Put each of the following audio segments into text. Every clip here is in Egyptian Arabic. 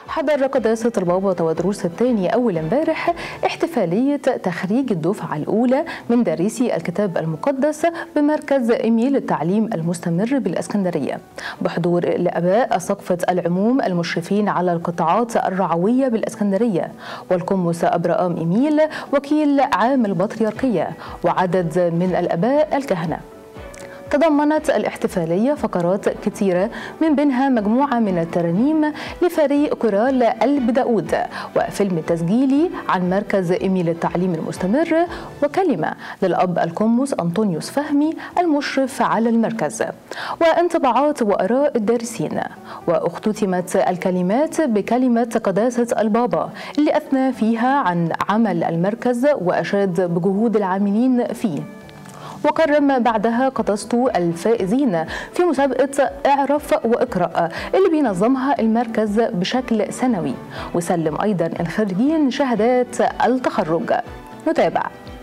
حضر قداسة البابا تودروس الثاني أول امبارح احتفالية تخريج الدفعة الأولى من دارسي الكتاب المقدس بمركز إيميل للتعليم المستمر بالإسكندرية بحضور الآباء سقفة العموم المشرفين على القطاعات الرعوية بالإسكندرية والقمص أبرام إيميل وكيل عام البطريركية وعدد من الآباء الكهنة تضمنت الاحتفالية فقرات كثيرة من بينها مجموعة من الترانيم لفريق كورال قلب داود وفيلم تسجيلي عن مركز إيميل التعليم المستمر وكلمة للأب القمص أنطونيوس فهمي المشرف على المركز وانطباعات وآراء الدارسين واختتمت الكلمات بكلمة قداسة البابا اللي أثنى فيها عن عمل المركز وأشاد بجهود العاملين فيه وكرم بعدها قدسته الفائزين في مسابقة اعرف واقرأ اللي بينظمها المركز بشكل سنوي وسلم أيضا الخريجين شهادات التخرج نتابع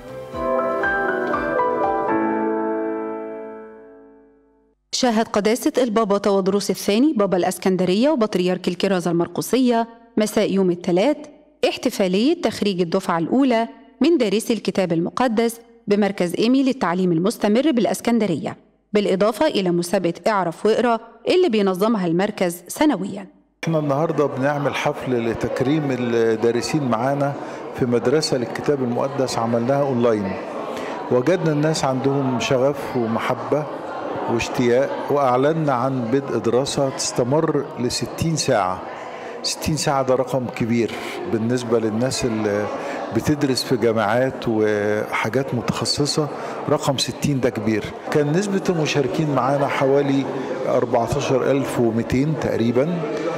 شاهد قداسة البابا تودروس الثاني بابا الأسكندرية وبطريرك الكرازة المرقسية مساء يوم الثلاث احتفالية تخريج الدفعة الأولى من دارسي الكتاب المقدس بمركز إيمي للتعليم المستمر بالأسكندرية بالإضافة إلى مسابقة اعرف واقرأ اللي بينظمها المركز سنوياً احنا النهارده بنعمل حفل لتكريم الدارسين معانا في مدرسة للكتاب المقدس عملناها اونلاين وجدنا الناس عندهم شغف ومحبة واشتياق واعلنا عن بدء دراسة تستمر ل 60 ساعة 60 ساعة ده رقم كبير بالنسبة للناس اللي بتدرس في جامعات وحاجات متخصصة رقم 60 ده كبير كان نسبة المشاركين معانا حوالي 14200 تقريبا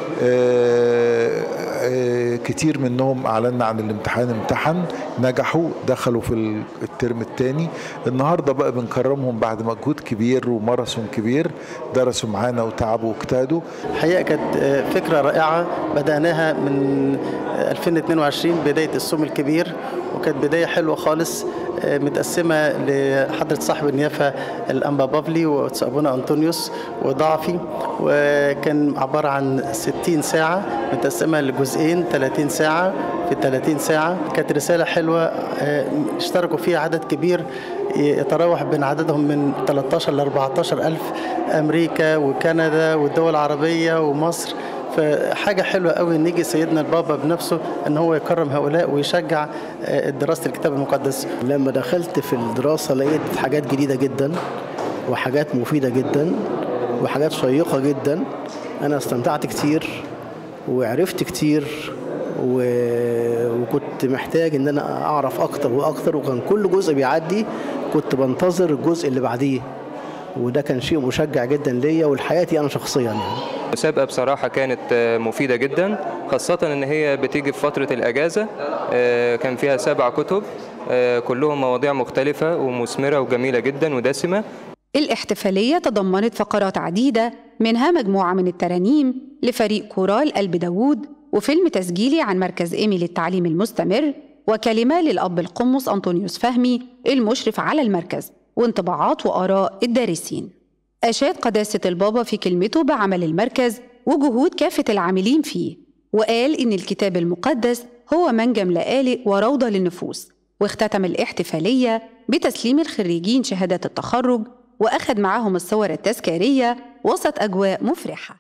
آه، آه، كتير منهم اعلنا عن الامتحان امتحن نجحوا دخلوا في الترم الثاني النهارده بقى بنكرمهم بعد مجهود كبير وماراثون كبير درسوا معانا وتعبوا واجتهدوا الحقيقه كانت آه، فكره رائعه بداناها من 2022 بدايه الصوم الكبير وكانت بدايه حلوه خالص آه، متقسمه لحضره صاحب النيافه الانبا بافلي وابونا انطونيوس وضعفي وكان عباره عن 60 ساعه متقسمه لجزئين 30 ساعه في 30 ساعه كانت رساله حلوه آه، اشتركوا فيها عدد كبير يتراوح بين عددهم من 13 ل 14 ألف أمريكا وكندا والدول العربية ومصر فحاجة حلوة قوي ان يجي سيدنا البابا بنفسه ان هو يكرم هؤلاء ويشجع آه، دراسة الكتاب المقدس لما دخلت في الدراسة لقيت حاجات جديدة جدا وحاجات مفيدة جدا وحاجات شيقة جدا أنا استمتعت كتير وعرفت كتير و... وكنت محتاج ان انا اعرف اكتر واكتر وكان كل جزء بيعدي كنت بنتظر الجزء اللي بعديه وده كان شيء مشجع جدا ليا ولحياتي انا شخصيا يعني المسابقة بصراحة كانت آه، مفيدة جدا خاصة إن هي بتيجي في فترة الأجازة آه، كان فيها سبع كتب آه، كلهم مواضيع مختلفة ومثمرة وجميلة جدا ودسمة الاحتفالية تضمنت فقرات عديدة منها مجموعة من الترانيم لفريق كورال قلب داوود وفيلم تسجيلي عن مركز إيمي للتعليم المستمر وكلمة للأب القمص أنطونيوس فهمي المشرف على المركز وانطباعات وآراء الدارسين أشاد قداسة البابا في كلمته بعمل المركز وجهود كافة العاملين فيه وقال إن الكتاب المقدس هو منجم لآلئ وروضة للنفوس واختتم الاحتفالية بتسليم الخريجين شهادات التخرج وأخذ معهم الصور التذكارية وسط أجواء مفرحة